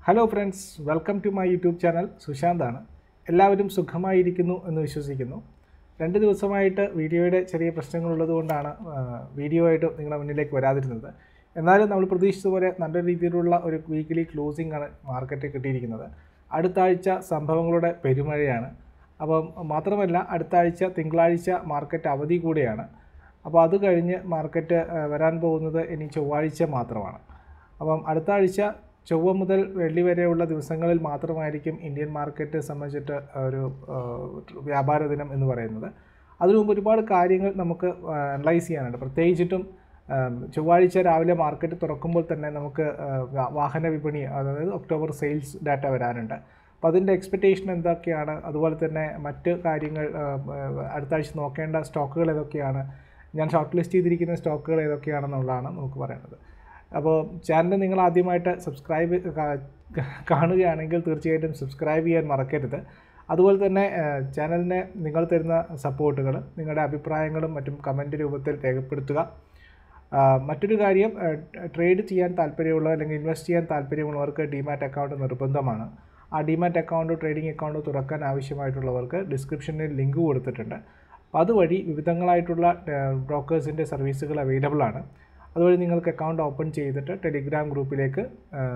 Hello friends welcome to my YouTube channel സുശാന്താണ് എല്ലാവരും സുഖമായിരിക്കുന്നു എന്ന് വിശ്വസിക്കുന്നു രണ്ട് ദിവസമായിട്ട് വീഡിയോയുടെ ചെറിയ പ്രശ്നങ്ങളുള്ളത് കൊണ്ടാണ് ആ, വീഡിയോ ആയിട്ട് നിങ്ങളുടെ മുന്നിലേക്ക് വരാതിരുന്നത് എന്നാലും നമ്മൾ പ്രതീക്ഷിച്ചതുപോലെ നല്ല രീതിയിലുള്ള ഒരു വീക്കിലി ക്ലോസിംഗ് ആണ് മാർക്കറ്റ് കിട്ടിയിരിക്കുന്നത് അടുത്ത ആഴ്ച സംഭവങ്ങളുടെ പെരുമഴയാണ് അപ്പം മാത്രമല്ല അടുത്ത ആഴ്ച തിങ്കളാഴ്ച മാർക്കറ്റ് അവധി കൂടെയാണ് അപ്പോൾ അത് കഴിഞ്ഞ് മാർക്കറ്റ് ആ, വരാൻ പോകുന്നത് ഇനി ചൊവ്വാഴ്ച മാത്രമാണ് അപ്പം അടുത്ത ആഴ്ച ചൊവ്വ മുതൽ വെള്ളി വരെയുള്ള ദിവസങ്ങളിൽ മാത്രമായിരിക്കും ഇന്ത്യൻ മാർക്കറ്റ് സംബന്ധിച്ചിട്ട് ഒരു ആ, വ്യാപാര ദിനം എന്ന് പറയുന്നത് അതിനു മുമ്പ് ഒരുപാട് കാര്യങ്ങൾ നമുക്ക് അനലൈസ് ചെയ്യാനുണ്ട് പ്രത്യേകിച്ചിട്ടും ആ, ചൊവ്വാഴ്ച രാവിലെ മാർക്കറ്റ് തുറക്കുമ്പോൾ തന്നെ നമുക്ക് ആ, വാ- വാഹന വിപണി അതായത് ഒക്ടോബർ സെയിൽസ് ഡാറ്റ വരാനുണ്ട് അപ്പോൾ അതിൻ്റെ എക്സ്പെക്റ്റേഷൻ എന്തൊക്കെയാണ് അതുപോലെ തന്നെ മറ്റ് കാര്യങ്ങൾ ആ, ആ, അടുത്ത ആഴ്ച നോക്കേണ്ട സ്റ്റോക്കുകൾ ഏതൊക്കെയാണ് ഞാൻ ഷോർട്ട് ലിസ്റ്റ് ചെയ്തിരിക്കുന്ന സ്റ്റോക്കുകൾ ഏതൊക്കെയാണെന്നുള്ളതാണ് നമുക്ക് പറയുന്നത് അപ്പോൾ ചാനൽ നിങ്ങൾ ആദ്യമായിട്ട് സബ്സ്ക്രൈബ് കാ- കാണുകയാണെങ്കിൽ തീർച്ചയായിട്ടും സബ്സ്ക്രൈബ് ചെയ്യാൻ മറക്കരുത് അതുപോലെ തന്നെ ചാനലിനെ നിങ്ങൾ തരുന്ന സപ്പോർട്ടുകൾ നിങ്ങളുടെ അഭിപ്രായങ്ങളും മറ്റും കമൻറ്റ് രൂപത്തിൽ രേഖപ്പെടുത്തുക ആ, മറ്റൊരു കാര്യം ട്രേഡ് ചെയ്യാൻ താല്പര്യമുള്ള അല്ലെങ്കിൽ ഇൻവെസ്റ്റ് ചെയ്യാൻ താല്പര്യമുള്ളവർക്ക് ഡിമാറ്റ് അക്കൗണ്ട് നിർബന്ധമാണ് ആ ഡിമാറ്റ് അക്കൗണ്ട് ട്രേഡിംഗ് അക്കൗണ്ട് തുറക്കാൻ ആവശ്യമായിട്ടുള്ളവർക്ക് ഡിസ്ക്രിപ്ഷനിൽ ലിങ്ക് കൊടുത്തിട്ടുണ്ട് അപ്പോൾ അതുവഴി വിവിധങ്ങളായിട്ടുള്ള ബ്രോക്കേഴ്സിൻ്റെ സർവീസുകൾ അവൈലബിൾ ആണ് അതുവഴി നിങ്ങൾക്ക് അക്കൗണ്ട് ഓപ്പൺ ചെയ്തിട്ട് ടെലിഗ്രാം ഗ്രൂപ്പിലേക്ക്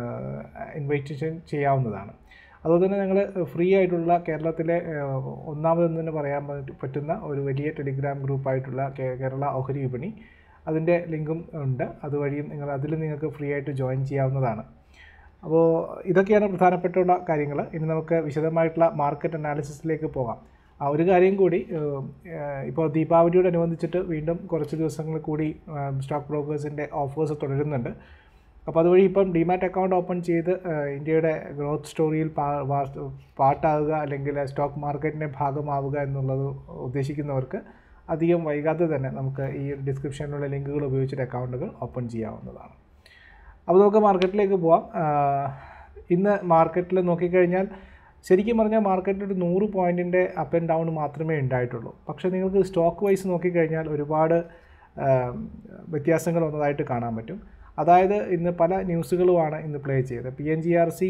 ഇൻവൈറ്റേഷൻ ചെയ്യാവുന്നതാണ് അതുപോലെ തന്നെ ഞങ്ങൾ ഫ്രീ ആയിട്ടുള്ള കേരളത്തിലെ ഏഹ്, ഒന്നാമതെന്ന് തന്നെ പറയാൻ പറ്റ- പറ്റുന്ന ഒരു വലിയ ടെലിഗ്രാം ഗ്രൂപ്പായിട്ടുള്ള കേ- കേരള ഓഹരി വിപണി അതിൻ്റെ ലിങ്കും ഉണ്ട് അതുവഴിയും നിങ്ങൾ അതിൽ നിങ്ങൾക്ക് ഫ്രീ ആയിട്ട് ജോയിൻ ചെയ്യാവുന്നതാണ് അപ്പോൾ ഇതൊക്കെയാണ് പ്രധാനപ്പെട്ടുള്ള കാര്യങ്ങൾ ഇനി നമുക്ക് വിശദമായിട്ടുള്ള മാർക്കറ്റ് അനാലിസിസിലേക്ക് പോകാം ആ ഒരു കാര്യം കൂടി ഏഹ്, ഏഹ്, ഇപ്പോൾ ദീപാവലിയോടനുബന്ധിച്ചിട്ട് വീണ്ടും കുറച്ച് ദിവസങ്ങൾ കൂടി സ്റ്റോക്ക് ബ്രോക്കേഴ്സിൻ്റെ ഓഫേഴ്സ് തുടരുന്നുണ്ട് അപ്പോൾ അതുവഴി ഇപ്പം ഡിമാറ്റ് അക്കൗണ്ട് ഓപ്പൺ ചെയ്ത് ഏഹ്, ഇന്ത്യയുടെ ഗ്രോത്ത് സ്റ്റോറിയിൽ പാ വാ- പാട്ടാവുക അല്ലെങ്കിൽ സ്റ്റോക്ക് മാർക്കറ്റിൻ്റെ ഭാഗമാവുക എന്നുള്ളത് ഉദ്ദേശിക്കുന്നവർക്ക് അധികം വൈകാതെ തന്നെ നമുക്ക് ഈ ഡിസ്ക്രിപ്ഷനിലുള്ള ലിങ്കുകൾ ഉപയോഗിച്ചിട്ട് അക്കൗണ്ടുകൾ ഓപ്പൺ ചെയ്യാവുന്നതാണ് അപ്പോൾ നമുക്ക് മാർക്കറ്റിലേക്ക് പോവാം ആഹ് ഇന്ന് മാർക്കറ്റിൽ നോക്കിക്കഴിഞ്ഞാൽ ശരിക്കും പറഞ്ഞാൽ മാർക്കറ്റിൽ ഒരു നൂറ് പോയിൻറ്റിൻ്റെ അപ്പ് ആൻഡ് ഡൗൺ മാത്രമേ ഉണ്ടായിട്ടുള്ളൂ പക്ഷേ നിങ്ങൾക്ക് സ്റ്റോക്ക് വൈസ് നോക്കിക്കഴിഞ്ഞാൽ ഒരുപാട് ആഹ് വ്യത്യാസങ്ങൾ വന്നതായിട്ട് കാണാൻ പറ്റും അതായത് ഇന്ന് പല ന്യൂസുകളുമാണ് ഇന്ന് പ്ലേ ചെയ്തത് P N G R C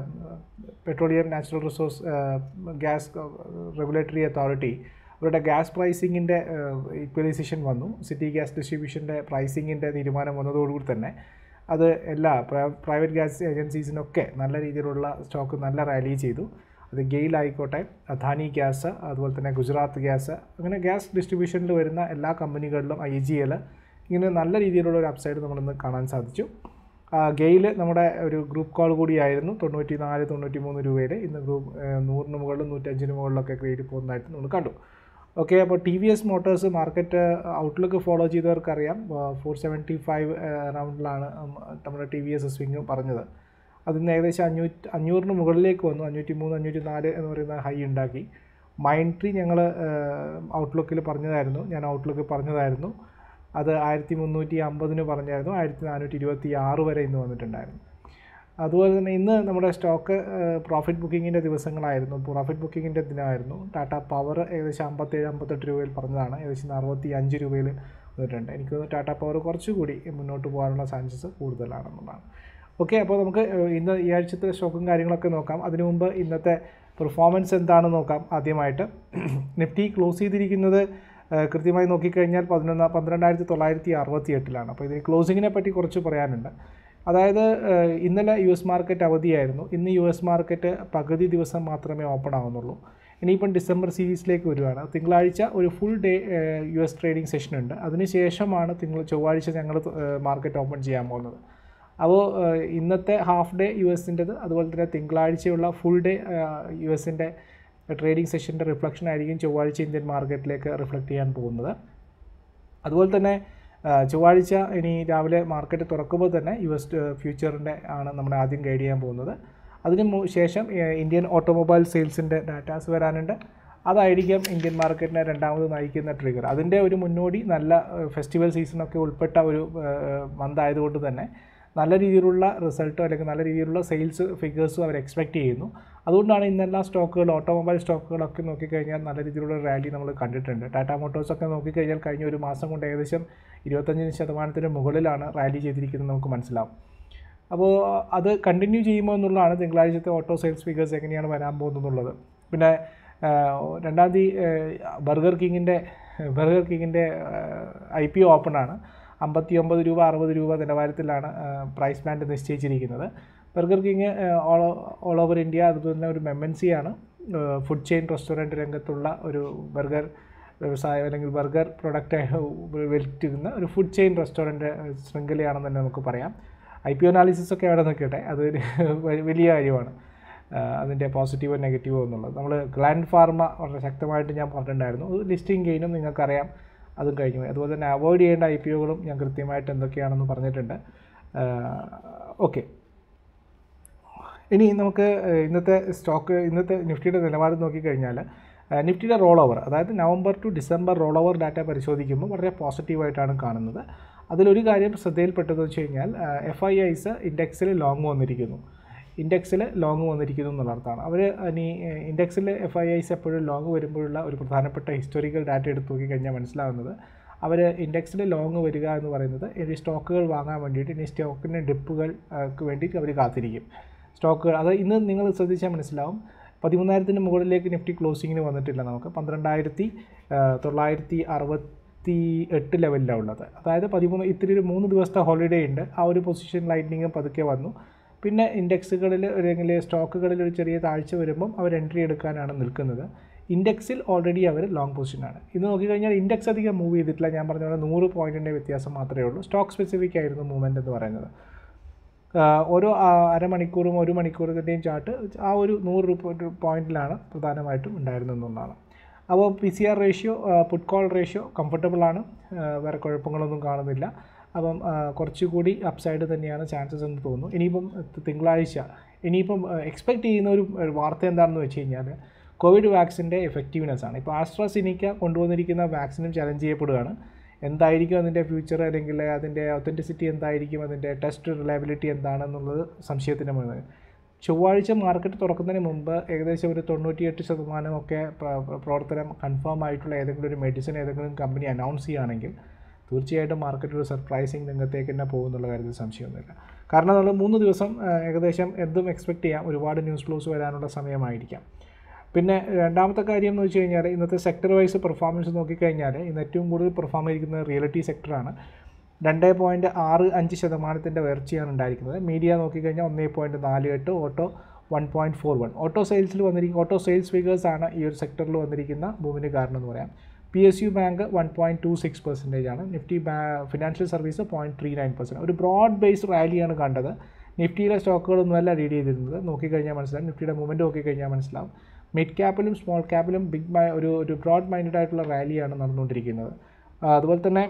petroleum natural resource gas regulatory authority അവരുടെ ഗ്യാസ് പ്രൈസിങ്ങിൻ്റെ ഈക്വലൈസേഷൻ വന്നു സിറ്റി ഗ്യാസ് ഡിസ്ട്രിബ്യൂഷൻ്റെ പ്രൈസിങ്ങിൻ്റെ തീരുമാനം വന്നതോടുകൂടി തന്നെ അത് എല്ലാ പ്രൈവറ്റ് ഗ്യാസ് ഏജൻസീസിനൊക്കെ നല്ല രീതിയിലുള്ള സ്റ്റോക്ക് നല്ല റാലി ചെയ്തു അത് ഗെയിൽ ആയിക്കോട്ടെ അദാനി ഗ്യാസ് അതുപോലെ തന്നെ ഗുജറാത്ത് ഗ്യാസ് അങ്ങനെ ഗ്യാസ് ഡിസ്ട്രിബ്യൂഷനിൽ വരുന്ന എല്ലാ കമ്പനികളിലും ഐ ജി എൽ ഇങ്ങനെ നല്ല രീതിയിലുള്ള ഒരു അപ്സൈഡ് നമ്മളിന്ന് കാണാൻ സാധിച്ചു ഗെയിൽ നമ്മുടെ ഒരു ഗ്രൂപ്പ് കോൾ കൂടിയായിരുന്നു തൊണ്ണൂറ്റി നാല് തൊണ്ണൂറ്റി മൂന്ന് രൂപയിൽ ഇന്ന് ഗ്രൂപ്പ് നൂറിന് മുകളിലും നൂറ്റഞ്ചിന് മുകളിലൊക്കെ കയറി പോകുന്നതായിട്ട് നമ്മൾ കണ്ടു ഓക്കെ അപ്പോൾ T V S Motors market outlook follow ചെയ്തവർക്കറിയാം ഫോർ സെവൻറ്റി ഫൈവ് റൗണ്ടിലാണ് നമ്മുടെ ടി വി എസ് സ്വിങ് പറഞ്ഞത് അതിന് ഏകദേശം അഞ്ഞൂറ്റി അഞ്ഞൂറിന് മുകളിലേക്ക് വന്നു അഞ്ഞൂറ്റി മൂന്ന് അഞ്ഞൂറ്റി നാല് എന്ന് പറയുന്ന ഹൈ ഉണ്ടാക്കി മൈൻഡ് ട്രീ ഞങ്ങൾ ഔട്ട്ലുക്കിൽ പറഞ്ഞതായിരുന്നു ഞാൻ ഔട്ട്ലുക്ക് പറഞ്ഞതായിരുന്നു അത് ആയിരത്തി മുന്നൂറ്റി അമ്പതിന് പറഞ്ഞായിരുന്നു ആയിരത്തി നാനൂറ്റി ഇരുപത്തി ആറ് വരെ ഇന്ന് വന്നിട്ടുണ്ടായിരുന്നു അതുപോലെ തന്നെ ഇന്ന് നമ്മുടെ സ്റ്റോക്ക് പ്രോഫിറ്റ് ബുക്കിങ്ങിൻ്റെ ദിവസങ്ങളായിരുന്നു പ്രോഫിറ്റ് ബുക്കിങ്ങിൻ്റെ ദിനമായിരുന്നു ടാറ്റ പവർ ഏകദേശം അമ്പത്തേഴ് അമ്പത്തെട്ട് രൂപയിൽ പറഞ്ഞതാണ് ഏകദേശം അറുപത്തി അഞ്ച് രൂപയിൽ വന്നിട്ടുണ്ട് എനിക്ക് തോന്നുന്നു ടാറ്റ പവർ കുറച്ചുകൂടി മുന്നോട്ട് പോകാനുള്ള ചാൻസസ് കൂടുതലാണെന്നുള്ളതാണ് ഓക്കെ അപ്പോൾ നമുക്ക് ഏഹ്, ഇന്ന് ഈ ആഴ്ചത്തെ സ്റ്റോക്കും കാര്യങ്ങളൊക്കെ നോക്കാം അതിനു മുമ്പ് ഇന്നത്തെ പെർഫോമൻസ് എന്താണെന്ന് നോക്കാം ആദ്യമായിട്ട് നിഫ്റ്റി ക്ലോസ് ചെയ്തിരിക്കുന്നത് ഏഹ്, കൃത്യമായി നോക്കിക്കഴിഞ്ഞാൽ പതിനൊന്ന് പന്ത്രണ്ടായിരത്തി തൊള്ളായിരത്തി അറുപത്തി എട്ടിലാണ് അപ്പോൾ ഇതിന് ക്ലോസിങ്ങിനെ പറ്റി കുറച്ച് പറയാനുണ്ട് അതായത് ഏഹ്, ഇന്നലെ യു എസ് മാർക്കറ്റ് അവധിയായിരുന്നു ഇന്ന് യു എസ് മാർക്കറ്റ് പകുതി ദിവസം മാത്രമേ ഓപ്പൺ ആവുന്നുള്ളൂ ഇനിയിപ്പം ഡിസംബർ സീരീസിലേക്ക് വരുവാണ് തിങ്കളാഴ്ച ഒരു full day U S trading session ഉണ്ട് അതിനുശേഷമാണ് തിങ്കൾ ചൊവ്വാഴ്ച ഞങ്ങൾ മാർക്കറ്റ് ഓപ്പൺ ചെയ്യാൻ പോകുന്നത് അപ്പോൾ ഏഹ്, ഇന്നത്തെ ഹാഫ് ഡേ യു എസിൻ്റെത് അതുപോലെ തന്നെ തിങ്കളാഴ്ചയുള്ള ഫുൾ ഡേ യു എസിൻ്റെ ട്രേഡിംഗ് സെഷൻ്റെ റിഫ്ലക്ഷൻ ആയിരിക്കും ചൊവ്വാഴ്ച ഇന്ത്യൻ മാർക്കറ്റിലേക്ക് റിഫ്ലക്റ്റ് ചെയ്യാൻ പോകുന്നത് അതുപോലെ തന്നെ ആ, ചൊവ്വാഴ്ച ഇനി രാവിലെ മാർക്കറ്റ് തുറക്കുമ്പോൾ തന്നെ യു എസ് ഫ്യൂച്ചറിൻ്റെ ആണ് നമ്മൾ ആദ്യം ഗൈഡ് ചെയ്യാൻ പോകുന്നത് അതിന് മു- ശേഷം ഏ, ഇന്ത്യൻ ഓട്ടോമൊബൈൽ സെയിൽസിൻ്റെ ഡാറ്റാസ് വരാനുണ്ട് അതായിരിക്കും ഇന്ത്യൻ മാർക്കറ്റിനെ രണ്ടാമത് നയിക്കുന്ന ട്രിഗർ അതിൻ്റെ ഒരു മുന്നോടി നല്ല ഫെസ്റ്റിവൽ സീസണൊക്കെ ഉൾപ്പെട്ട ഒരു മന്ത് ആയതുകൊണ്ട് തന്നെ നല്ല രീതിയിലുള്ള റിസൾട്ടോ അല്ലെങ്കിൽ നല്ല രീതിയിലുള്ള സെയിൽസ് ഫിഗേഴ്സും അവർ എക്സ്പെക്റ്റ് ചെയ്യുന്നു അതുകൊണ്ടാണ് ഇന്നെല്ലാം സ്റ്റോക്കുകൾ ഓട്ടോമൊബൈൽ സ്റ്റോക്കുകളൊക്കെ നോക്കിക്കഴിഞ്ഞാൽ നല്ല രീതിയിലുള്ള റാലി നമ്മൾ കണ്ടിട്ടുണ്ട് ടാറ്റ മോട്ടോഴ്സൊക്കെ നോക്കിക്കഴിഞ്ഞാൽ കഴിഞ്ഞ ഒരു മാസം കൊണ്ട് ഏകദേശം ഇരുപത്തഞ്ച് ശതമാനത്തിന് മുകളിലാണ് റാലി ചെയ്തിരിക്കുന്നത് നമുക്ക് മനസ്സിലാവും അപ്പോൾ അത് കണ്ടിന്യൂ ചെയ്യുമ്പോൾ എന്നുള്ളതാണ് തിങ്കളാഴ്ചത്തെ ഓട്ടോ സെയിൽസ് ഫിഗേഴ്സ് എങ്ങനെയാണ് വരാൻ പോകുന്നത് എന്നുള്ളത് പിന്നെ ആ, രണ്ടാം തീയതി ബർഗർ കിങ്ങിൻ്റെ ബർഗർ കിങ്ങിൻ്റെ ഐ പി ഒ ഓപ്പൺ ആണ് അമ്പത്തി ഒമ്പത് രൂപ അറുപത് രൂപ നിലവാരത്തിലാണ് പ്രൈസ് ബാൻഡ് നിശ്ചയിച്ചിരിക്കുന്നത് Burger King all all over India അതുപോലെ തന്നെ ഒരു മെമ്മൻസി ആണ് ഫുഡ് ചെയിൻ റെസ്റ്റോറൻറ്റ് രംഗത്തുള്ള ഒരു ബർഗർ വ്യവസായം അല്ലെങ്കിൽ ബർഗർ പ്രൊഡക്റ്റ് വിൽക്കുന്ന ഒരു ഫുഡ് ചെയിൻ റെസ്റ്റോറൻറ്റ് ശൃംഖലയാണെന്ന് തന്നെ നമുക്ക് പറയാം ഐ പി ഒ അനാലിസിസ് ഒക്കെ അവിടെ നിൽക്കട്ടെ അതൊരു വലിയ കാര്യമാണ് അതിൻ്റെ പോസിറ്റീവോ നെഗറ്റീവോ എന്നുള്ളത് നമ്മൾ ഗ്ലാൻഡ് ഫാർമ വളരെ ശക്തമായിട്ട് ഞാൻ പറഞ്ഞിട്ടുണ്ടായിരുന്നു ലിസ്റ്റിംഗ് ഗെയിനും നിങ്ങൾക്കറിയാം അതും കഴിഞ്ഞു പോയി. അതുപോലെ തന്നെ അവോയ്ഡ് ചെയ്യേണ്ട ഐ പി ഒകളും ഞാൻ കൃത്യമായിട്ട് എന്തൊക്കെയാണെന്ന് പറഞ്ഞിട്ടുണ്ട് ഓക്കെ ഇനി നമുക്ക് ഏഹ്, ഇന്നത്തെ സ്റ്റോക്ക് ഇന്നത്തെ നിഫ്റ്റിയുടെ നിലവാരം നോക്കിക്കഴിഞ്ഞാൽ ഏഹ്, നിഫ്റ്റിയുടെ റോൾ ഓവർ അതായത് November to December roll over data പരിശോധിക്കുമ്പോൾ വളരെ പോസിറ്റീവായിട്ടാണ് കാണുന്നത് അതിലൊരു കാര്യം ശ്രദ്ധയിൽപ്പെട്ടതെന്ന് വെച്ച് കഴിഞ്ഞാൽ എഫ് ഐ ഐസ് ഇൻഡെക്സിൽ ലോങ് വന്നിരിക്കുന്നു ഇൻഡെക്സിൽ ലോങ് വന്നിരിക്കുന്നു എന്നുള്ള അർത്ഥമാണ് അവർ ഇനി ഇൻഡെക്സിൽ എഫ് ഐ ഐസ് എപ്പോഴും ലോങ് വരുമ്പോഴുള്ള ഒരു പ്രധാനപ്പെട്ട ഹിസ്റ്റോറിക്കൽ ഡാറ്റ എടുത്ത് നോക്കിക്കഴിഞ്ഞാൽ മനസ്സിലാകുന്നത് അവർ ഇൻഡെക്സിൽ ലോങ് വരിക എന്ന് പറയുന്നത് ഇനി സ്റ്റോക്കുകൾ വാങ്ങാൻ വേണ്ടിയിട്ട് ഇനി സ്റ്റോക്കിൻ്റെ ഡിപ്പുകൾക്ക് വേണ്ടിയിട്ട് അവർ കാത്തിരിക്കും സ്റ്റോക്കുകൾ അത് ഇന്ന് നിങ്ങൾ ശ്രദ്ധിച്ചാൽ മനസ്സിലാവും പതിമൂന്നായിരത്തിന് മുകളിലേക്ക് നിഫ്റ്റി ക്ലോസിങ്ങിന് വന്നിട്ടില്ല നമുക്ക് പന്ത്രണ്ടായിരത്തി തൊള്ളായിരത്തി അറുപത്തി എട്ട് ലെവലിലാണ് ഉള്ളത് അതായത് പതിമൂന്ന് ഇത്തിരി ഒരു മൂന്ന് ദിവസത്തെ ഹോളിഡേ ഉണ്ട് ആ ഒരു പൊസിഷൻ ലൈറ്റിനിങ്ങും പതുക്കെ വന്നു പിന്നെ ഇൻഡെക്സുകളിൽ അല്ലെങ്കിൽ സ്റ്റോക്കുകളിൽ ഒരു ചെറിയ താഴ്ച വരുമ്പം അവർ എൻട്രി എടുക്കാനാണ് നിൽക്കുന്നത് ഇൻഡെക്സിൽ ഓൾറെഡി അവർ ലോങ് പൊസിഷനാണ് ഇന്ന് നോക്കിക്കഴിഞ്ഞാൽ ഇൻഡെക്സ് അധികം മൂവ് ചെയ്തിട്ടില്ല ഞാൻ പറഞ്ഞ പോലെ നൂറ് പോയിൻറ്റിൻ്റെ വ്യത്യാസം മാത്രമേ ഉള്ളൂ സ്റ്റോക്ക് സ്പെസിഫിക് ആയിരുന്നു മൂവ്മെൻറ്റ് എന്ന് പറയുന്നത് ആഹ് ഓരോ ആ, അരമണിക്കൂറും ഒരു മണിക്കൂറിൻ്റെയും ചാർട്ട് ആ ഒരു നൂറ് രൂപ പോയിന്റിലാണ് പ്രധാനമായിട്ടും ഉണ്ടായിരുന്നതെന്നുള്ളതാണ് അപ്പോൾ P C R ratio put call ratio കംഫർട്ടബിളാണ് വേറെ കുഴപ്പങ്ങളൊന്നും കാണുന്നില്ല അപ്പം ആ, കുറച്ചുകൂടി അപ്സൈഡ് തന്നെയാണ് ചാൻസസ് എന്ന് തോന്നുന്നു ഇനിയിപ്പം തിങ്കളാഴ്ച ഇനിയിപ്പം എക്സ്പെക്റ്റ് ചെയ്യുന്ന ഒരു ഒരു വാർത്ത എന്താണെന്ന് വെച്ച് കഴിഞ്ഞാൽ കോവിഡ് വാക്സിൻ്റെ എഫക്റ്റീവ്നെസ് ആണ് ഇപ്പോൾ ആസ്ട്രാസിനിക്ക കൊണ്ടുവന്നിരിക്കുന്ന വാക്സിനും ചലഞ്ച് ചെയ്യപ്പെടുകയാണ് എന്തായിരിക്കും അതിൻ്റെ ഫ്യൂച്ചർ അല്ലെങ്കിൽ അതിൻ്റെ ഒത്തൻറ്റിസിറ്റി എന്തായിരിക്കും അതിൻ്റെ ടെസ്റ്റ് റിലയബിലിറ്റി എന്താണെന്നുള്ളത് സംശയത്തിന് മുന്നിൽ ചൊവ്വാഴ്ച മാർക്കറ്റ് തുറക്കുന്നതിന് മുമ്പ് ഏകദേശം ഒരു തൊണ്ണൂറ്റിയെട്ട് ശതമാനമൊക്കെ പ്ര- പ്ര- പ്രവർത്തനം കൺഫേം ആയിട്ടുള്ള ഏതെങ്കിലും ഒരു മെഡിസിൻ ഏതെങ്കിലും കമ്പനി അനൗൺസ് ചെയ്യുകയാണെങ്കിൽ തീർച്ചയായിട്ടും മാർക്കറ്റ് ഒരു സർപ്രൈസിങ് രംഗത്തേക്ക് തന്നെ പോകുന്നുള്ള കാര്യത്തിൽ സംശയമൊന്നുമില്ല കാരണം നമ്മൾ മൂന്ന് ദിവസം ആ, ഏകദേശം എന്തും എക്സ്പെക്റ്റ് ചെയ്യാം ഒരുപാട് ന്യൂസ് ഫ്ലോസ് വരാനുള്ള സമയമായിരിക്കാം പിന്നെ രണ്ടാമത്തെ കാര്യം എന്ന് വെച്ച് കഴിഞ്ഞാൽ ഇന്നത്തെ സെക്ടർ വൈസ് പെർഫോമൻസ് നോക്കിക്കഴിഞ്ഞാൽ ഇന്ന് ഏറ്റവും കൂടുതൽ പെർഫോം ചെയ്തിരിക്കുന്നത് റിയലിറ്റി സെക്ടറാണ് രണ്ട് പോയിൻറ്റ് ആറ് അഞ്ച് ശതമാനത്തിൻ്റെ ഉയർച്ചയാണ് ഉണ്ടായിരിക്കുന്നത് മീഡിയ നോക്കിക്കഴിഞ്ഞാൽ ഒന്നേ പോയിൻറ്റ് നാല് എട്ട് auto one point four one auto സെയിൽസിൽ വന്നിരിക്കുന്ന ഓട്ടോ സെയിൽസ് ഫിഗേഴ്സ് ആണ് ഈ ഒരു സെക്ടറിൽ വന്നിരിക്കുന്ന ബൂമിന് കാരണം എന്ന് പറയാം P S U bank one point two six percentage ആണ് നിഫ്റ്റി ബാ financial service point three nine percent ഒരു ബ്രോഡ് ബേസ്ഡ് റാലിയാണ് കണ്ടത് നിഫ്റ്റിയിലെ സ്റ്റോക്കുകളൊന്നുമല്ല ലീഡ് ചെയ്തിരുന്നത് നോക്കിക്കഴിഞ്ഞാൽ മനസ്സിലാവും നിഫ്റ്റിയുടെ മൂവ്മെൻറ്റ് നോക്കിക്കഴിഞ്ഞാൽ മനസ്സിലാവും മിഡ് ക്യാപ്പിലും സ്മോൾ ക്യാപ്പിലും ബിഗ് മൈ ഒരു ഒരു ബ്രോഡ് മൈൻഡഡ് ആയിട്ടുള്ള റാലിയാണ് നടന്നുകൊണ്ടിരിക്കുന്നത് ആ, അതുപോലെ തന്നെ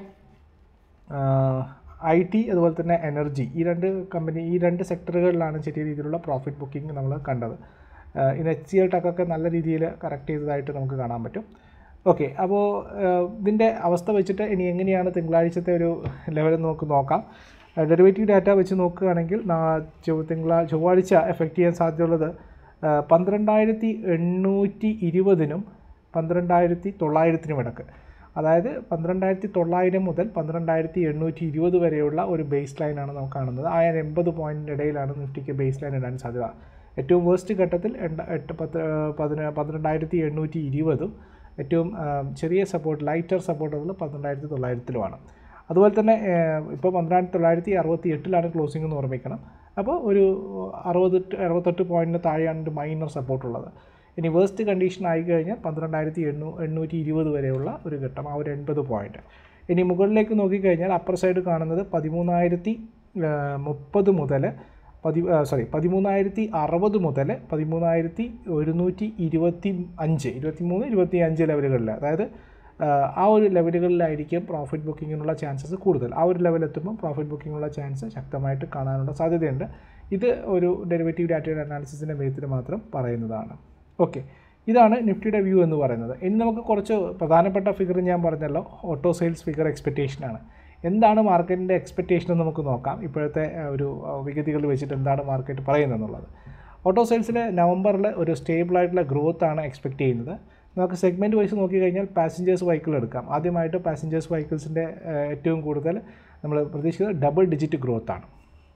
ഐ ടി അതുപോലെ തന്നെ എനർജി ഈ രണ്ട് കമ്പനി ഈ രണ്ട് സെക്ടറുകളിലാണ് ചെറിയ രീതിയിലുള്ള പ്രോഫിറ്റ് ബുക്കിംഗ് നമ്മൾ കണ്ടത് ആ, ഇന്ന് എച്ച് സി എൽ ടെക്കൊക്കെ നല്ല രീതിയിൽ കറക്റ്റ് ചെയ്തതായിട്ട് നമുക്ക് കാണാൻ പറ്റും ഓക്കെ അപ്പോൾ ഇതിൻ്റെ അവസ്ഥ വെച്ചിട്ട് ഇനി എങ്ങനെയാണ് തിങ്കളാഴ്ചത്തെ ഒരു ലെവൽ നമുക്ക് നോക്കാം ഡെറിവേറ്റീവ് ഡാറ്റ വെച്ച് നോക്കുകയാണെങ്കിൽ നാ- ചൊവ്വ- തിങ്കളാ ചൊവ്വാഴ്ച എഫക്റ്റ് ചെയ്യാൻ സാധ്യതയുള്ളത് ആ, പന്ത്രണ്ടായിരത്തി എണ്ണൂറ്റി ഇരുപതിനും പന്ത്രണ്ടായിരത്തി തൊള്ളായിരത്തിനും ഇടക്ക് അതായത് പന്ത്രണ്ടായിരത്തി തൊള്ളായിരം മുതൽ പന്ത്രണ്ടായിരത്തി എണ്ണൂറ്റി ഇരുപത് വരെയുള്ള ഒരു ബേസ് ലൈനാണ് നമുക്ക് കാണുന്നത് ആ എൺപത് പോയിൻറ്റിന് ഇടയിലാണ് നിഫ്റ്റിക്ക് ബേസ് ലൈൻ ഇടാൻ സാധ്യത ഏറ്റവും വേസ്റ്റ് ഘട്ടത്തിൽ എണ്ട എട്ട് പത്ത് പതിന പന്ത്രണ്ടായിരത്തി എണ്ണൂറ്റി ഇരുപതും ഏറ്റവും ആ, ചെറിയ സപ്പോർട്ട് ലൈറ്റർ സപ്പോർട്ട് ഉള്ളത് പന്ത്രണ്ടായിരത്തി തൊള്ളായിരത്തിലുമാണ് അതുപോലെ തന്നെ ഇപ്പോൾ പന്ത്രണ്ടായിരത്തി തൊള്ളായിരത്തി അറുപത്തി എട്ടിലാണ് ക്ലോസിംഗ് എന്ന് ഓർമ്മിക്കണം അപ്പോൾ ഒരു അറുപത് അറുപത്തെട്ട് പോയിൻറ്റിന് താഴെയാണ് ഒരു മൈനർ സപ്പോർട്ട് ഉള്ളത് ഇനി വേസ്റ്റ് കണ്ടീഷൻ ആയി കഴിഞ്ഞാൽ പന്ത്രണ്ടായിരത്തി എണ്ണൂ എണ്ണൂറ്റി ഇരുപത് വരെയുള്ള ഒരു ഘട്ടം ആ ഒരു എൺപത് പോയിൻറ്റ് ഇനി മുകളിലേക്ക് നോക്കിക്കഴിഞ്ഞാൽ അപ്പർ സൈഡ് കാണുന്നത് പതിമൂന്നായിരത്തി മുപ്പത് മുതൽ പതി സോറി പതിമൂന്നായിരത്തി അറുപത് മുതൽ പതിമൂന്നായിരത്തി ഒരുന്നൂറ്റി ഇരുപത്തി അഞ്ച് ഇരുപത്തി മൂന്ന് ഇരുപത്തി അഞ്ച് ലെവലുകളിൽ അതായത് ആ, ആ ഒരു ലെവലുകളിലായിരിക്കും പ്രോഫിറ്റ് ബുക്കിങ്ങിനുള്ള ചാൻസസ് കൂടുതൽ ആ ഒരു ലെവൽ എത്തുമ്പോൾ പ്രോഫിറ്റ് ബുക്കിങ്ങിനുള്ള ചാൻസ് ശക്തമായിട്ട് കാണാനുള്ള സാധ്യതയുണ്ട് ഇത് ഒരു ഡെറിവേറ്റീവ് ഡാറ്റയുടെ അനാലിസിസിൻ്റെ ബേസിൽ മാത്രം പറയുന്നതാണ് ഓക്കെ ഇതാണ് നിഫ്റ്റിയുടെ വ്യൂ എന്ന് പറയുന്നത് ഇനി നമുക്ക് കുറച്ച് പ്രധാനപ്പെട്ട ഫിഗർ ഞാൻ പറഞ്ഞല്ലോ ഓട്ടോ സെയിൽസ് ഫിഗർ എക്സ്പെക്റ്റേഷനാണ് എന്താണ് മാർക്കറ്റിൻ്റെ എക്സ്പെക്റ്റേഷൻ എന്ന് നമുക്ക് നോക്കാം ഇപ്പോഴത്തെ ആ, ഒരു വിഗതികൾ വെച്ചിട്ട് എന്താണ് മാർക്കറ്റ് പറയുന്നത് എന്നുള്ളത് ഓട്ടോ സെയിൽസിൽ നവംബറിൽ ഒരു സ്റ്റേബിൾ ആയിട്ടുള്ള ഗ്രോത്ത് ആണ് എക്സ്പെക്റ്റ് ചെയ്യുന്നത് നമുക്ക് സെഗ്മെൻറ്റ് വൈസ് നോക്കിക്കഴിഞ്ഞാൽ പാസഞ്ചേഴ്സ് വെഹിക്കിൾ എടുക്കാം ആദ്യമായിട്ട് പാസഞ്ചേഴ്സ് വെഹിക്കിൾസിൻ്റെ ഏറ്റവും കൂടുതൽ നമ്മൾ പ്രതീക്ഷിക്കുന്നത് ഡബിൾ ഡിജിറ്റ് ഗ്രോത്ത് ആണ്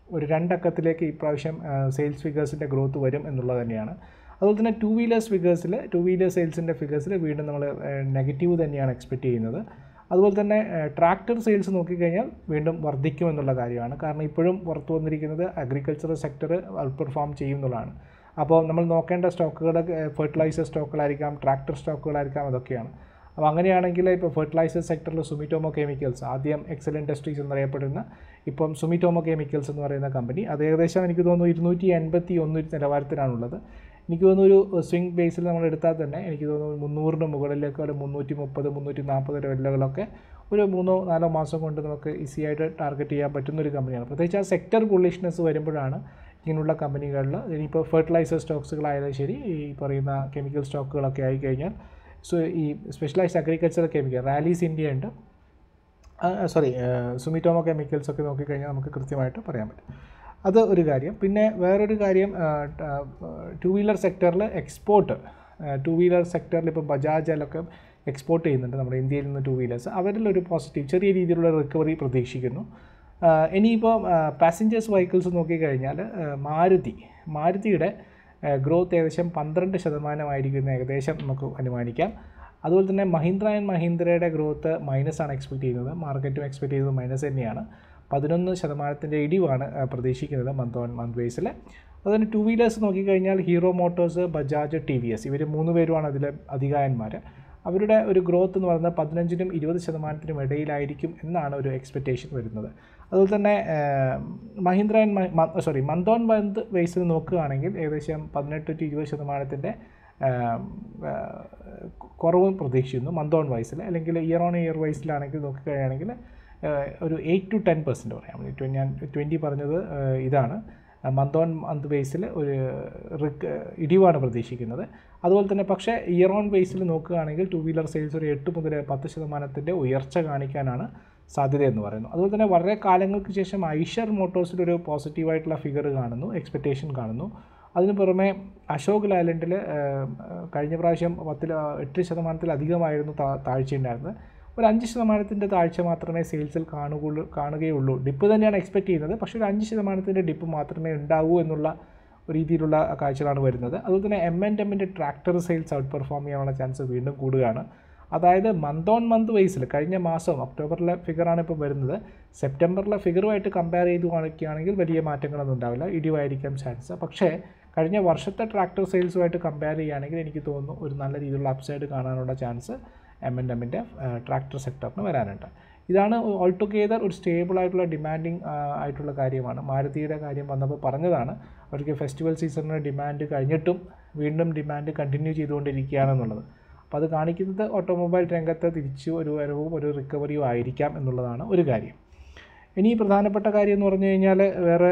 ഒരു രണ്ടക്കത്തിലേക്ക് ഇപ്രാവശ്യം സെയിൽസ് ഫിഗേഴ്സിൻ്റെ ഗ്രോത്ത് വരും എന്നുള്ളത് തന്നെയാണ് അതുപോലെ തന്നെ ടു വീലേഴ്സ് ഫിഗേഴ്സിൽ ടു വീലർ സെയിൽസിൻ്റെ ഫിഗേഴ്സിൽ വീണ്ടും നമ്മൾ നെഗറ്റീവ് തന്നെയാണ് എക്സ്പെക്റ്റ് ചെയ്യുന്നത് അതുപോലെ തന്നെ ട്രാക്ടർ സെയിൽസ് നോക്കിക്കഴിഞ്ഞാൽ വീണ്ടും വർദ്ധിക്കും എന്നുള്ള കാര്യമാണ് കാരണം ഇപ്പോഴും പുറത്തു വന്നിരിക്കുന്നത് അഗ്രികൾച്ചറൽ സെക്ടർ ഔട്ട് പെർഫോം ചെയ്യും എന്നുള്ളതാണ് അപ്പോൾ നമ്മൾ നോക്കേണ്ട സ്റ്റോക്കുകൾ ഫെർട്ടിലൈസർ സ്റ്റോക്കുകളായിരിക്കാം ട്രാക്ടർ സ്റ്റോക്കുകളായിരിക്കാം അതൊക്കെയാണ് അപ്പോൾ അങ്ങനെയാണെങ്കിൽ ഇപ്പോൾ ഫെർട്ടിലൈസർ സെക്ടറിൽ സുമിറ്റോമോ കെമിക്കൽസ് ആദ്യം എക്സൽ ഇൻഡസ്ട്രീസ് എന്നറിയപ്പെടുന്ന ഇപ്പം സുമിറ്റോമോ കെമിക്കൽസ് എന്ന് പറയുന്ന കമ്പനി അത് ഏകദേശം എനിക്ക് തോന്നുന്നു ഇരുന്നൂറ്റി എൺപത്തി ഒന്ന് നിലവാരത്തിലാണുള്ളത് എനിക്ക് തോന്നുന്നു ഒരു സ്വിംഗ് ബേസിൽ നമ്മൾ എടുത്താൽ തന്നെ എനിക്ക് തോന്നുന്നു മുന്നൂറിന് മുകളിലേക്ക് ഒരു മുന്നൂറ്റി മുപ്പത് മുന്നൂറ്റി നാൽപ്പത് ലെവലുകളൊക്കെ ഒരു മൂന്നോ നാലോ മാസം കൊണ്ട് നമുക്ക് ഈസി ആയിട്ട് ടാർഗറ്റ് ചെയ്യാൻ പറ്റുന്ന ഒരു കമ്പനിയാണ് പ്രത്യേകിച്ച് ആ സെക്ടർ ബുള്ളിഷ്നെസ് വരുമ്പോഴാണ് ഇങ്ങനെയുള്ള കമ്പനികളിൽ ഇനിയിപ്പോൾ ഫെർട്ടിലൈസർ സ്റ്റോക്സുകളായാലും ശരി ഈ പറയുന്ന കെമിക്കൽ സ്റ്റോക്കുകളൊക്കെ ആയിക്കഴിഞ്ഞാൽ സോ ഈ specialised agricultural chemical Rallis India ഉണ്ട് സോറി സുമിറ്റോമോ കെമിക്കൽസ് ഒക്കെ നോക്കിക്കഴിഞ്ഞാൽ നമുക്ക് കൃത്യമായിട്ട് പറയാൻ പറ്റും അത് ഒരു കാര്യം പിന്നെ വേറൊരു കാര്യം ടു വീലർ സെക്ടറിൽ എക്സ്പോർട്ട് ടു വീലർ സെക്ടറിൽ ഇപ്പോൾ ബജാജിലൊക്കെ എക്സ്പോർട്ട് ചെയ്യുന്നുണ്ട് നമ്മുടെ ഇന്ത്യയിൽ നിന്ന് ടു വീലേഴ്സ് അവരിലൊരു പോസിറ്റീവ് ചെറിയ രീതിയിലുള്ള റിക്കവറി പ്രതീക്ഷിക്കുന്നു ഇനിയിപ്പോൾ പാസഞ്ചേഴ്സ് വെഹിക്കിൾസ് നോക്കിക്കഴിഞ്ഞാൽ മാരുതി മാരുതിയുടെ ഗ്രോത്ത് ഏകദേശം പന്ത്രണ്ട് ശതമാനമായിരിക്കും ഏകദേശം നമുക്ക് അനുമാനിക്കാം അതുപോലെ തന്നെ മഹീന്ദ്ര ആൻഡ് മഹീന്ദ്രയുടെ ഗ്രോത്ത് മൈനസ് ആണ് എക്സ്പെക്ട് ചെയ്യുന്നത് മാർക്കറ്റും എക്സ്പെക്ട് ചെയ്യുന്നത് മൈനസ് തന്നെയാണ് പതിനൊന്ന് ശതമാനത്തിൻ്റെ ഇടിവാണ് പ്രതീക്ഷിക്കുന്നത് മന്ത് ഓൺ മന്ത് ബേസിൽ അതുപോലെ ടു വീലേഴ്സ് നോക്കിക്കഴിഞ്ഞാൽ Hero Motors Bajaj T V S ഇവർ മൂന്ന് പേരുമാണ് അതിൽ അധികായന്മാർ അവരുടെ ഒരു ഗ്രോത്ത് എന്ന് പറയുന്നത് പതിനഞ്ചിനും ഇരുപത് ശതമാനത്തിനും ഇടയിലായിരിക്കും എന്നാണ് ഒരു എക്സ്പെക്റ്റേഷൻ വരുന്നത് അതുപോലെ തന്നെ Mahindra and sorry month on month ബേസിൽ നോക്കുകയാണെങ്കിൽ ഏകദേശം പതിനെട്ട് ടു ഇരുപത് ശതമാനത്തിൻ്റെ കുറവും പ്രതീക്ഷിക്കുന്നു മന്ത് ഓൺ വൈസിൽ അല്ലെങ്കിൽ ഇയർ ഓൺ ഇയർ വൈസിലാണെങ്കിൽ നോക്കിക്കഴിയുകയാണെങ്കിൽ ഒരു എയ്റ്റ് ടു ടെൻ പെർസെൻറ്റ് പറയാം ഞാൻ ട്വൻറ്റി പറഞ്ഞത് ഇതാണ് മന്ത് ഓൺ മന്ത് ബേസിൽ ഒരു റിക്ക് ഇടിവാണ് പ്രതീക്ഷിക്കുന്നത് അതുപോലെ തന്നെ പക്ഷേ ഇയർ ഓൺ ബേസിൽ നോക്കുകയാണെങ്കിൽ ടു വീലർ സെയിൽസ് ഒരു എട്ട് മുതൽ പത്ത് ശതമാനത്തിൻ്റെ ഉയർച്ച കാണിക്കാനാണ് സാധ്യത എന്ന് പറയുന്നു അതുപോലെ തന്നെ വളരെ കാലങ്ങൾക്ക് ശേഷം ഐഷർ മോട്ടോഴ്സിലൊരു പോസിറ്റീവായിട്ടുള്ള ഫിഗർ കാണുന്നു എക്സ്പെക്റ്റേഷൻ കാണുന്നു അതിന് പുറമെ അശോക് ലാലൻഡിൽ കഴിഞ്ഞ പ്രാവശ്യം പത്തിൽ എട്ട് ശതമാനത്തിലധികമായിരുന്നു താഴ്ചയുണ്ടായിരുന്നത് ഒരു അഞ്ച് ശതമാനത്തിൻ്റെ താഴ്ച മാത്രമേ സെയിൽസിൽ കാണുകയുള്ളൂ കാണുകയുള്ളൂ ഡിപ്പ് തന്നെയാണ് എക്സ്പെക്റ്റ് ചെയ്യുന്നത് പക്ഷേ ഒരു അഞ്ച് ശതമാനത്തിൻ്റെ ഡിപ്പ് മാത്രമേ ഉണ്ടാവൂ എന്നുള്ള രീതിയിലുള്ള കാഴ്ചകളാണ് വരുന്നത് അതുപോലെ തന്നെ എം ആൻഡ് എമ്മിൻ്റെ ട്രാക്ടർ സെയിൽസ് ഔട്ട് പെർഫോം ചെയ്യാനുള്ള ചാൻസ് വീണ്ടും കൂടുകയാണ് അതായത് മന്ത് ഓൺ മന്ത് ബേസിൽ കഴിഞ്ഞ മാസം ഒക്ടോബറിലെ ഫിഗറാണ് ഇപ്പോൾ വരുന്നത് സെപ്റ്റംബറിലെ ഫിഗറുമായിട്ട് കമ്പയർ ചെയ്ത് കാണിക്കുകയാണെങ്കിൽ വലിയ മാറ്റങ്ങളൊന്നും ഉണ്ടാവില്ല ഇടിവായിരിക്കാം ചാൻസ് പക്ഷേ കഴിഞ്ഞ വർഷത്തെ ട്രാക്ടർ സെയിൽസുമായിട്ട് കമ്പയർ ചെയ്യുകയാണെങ്കിൽ എനിക്ക് തോന്നുന്നു ഒരു നല്ല രീതിയിലുള്ള അപ്സൈഡ് കാണാനുള്ള ചാൻസ് എം എൻ എമ്മിൻ്റെ ട്രാക്ടർ സെക്ടറിന് വരാനുണ്ട് ഇതാണ് ഓൾ ടുഗെദർ ഒരു സ്റ്റേബിൾ ആയിട്ടുള്ള ഡിമാൻഡിങ് ആയിട്ടുള്ള കാര്യമാണ് മാരുതിയുടെ കാര്യം വന്നപ്പോൾ പറഞ്ഞതാണ് അവർക്ക് ഫെസ്റ്റിവൽ സീസണിന് ഡിമാൻഡ് കഴിഞ്ഞിട്ടും വീണ്ടും ഡിമാൻഡ് കണ്ടിന്യൂ ചെയ്തുകൊണ്ടിരിക്കുകയാണെന്നുള്ളത് അപ്പോൾ അത് കാണിക്കുന്നത് ഓട്ടോമൊബൈൽ രംഗത്ത് തിരിച്ചു ഒരു വരവും ഒരു റിക്കവറിയും ആയിരിക്കാം എന്നുള്ളതാണ് ഒരു കാര്യം ഇനി പ്രധാനപ്പെട്ട കാര്യം എന്ന് പറഞ്ഞു കഴിഞ്ഞാൽ വേറെ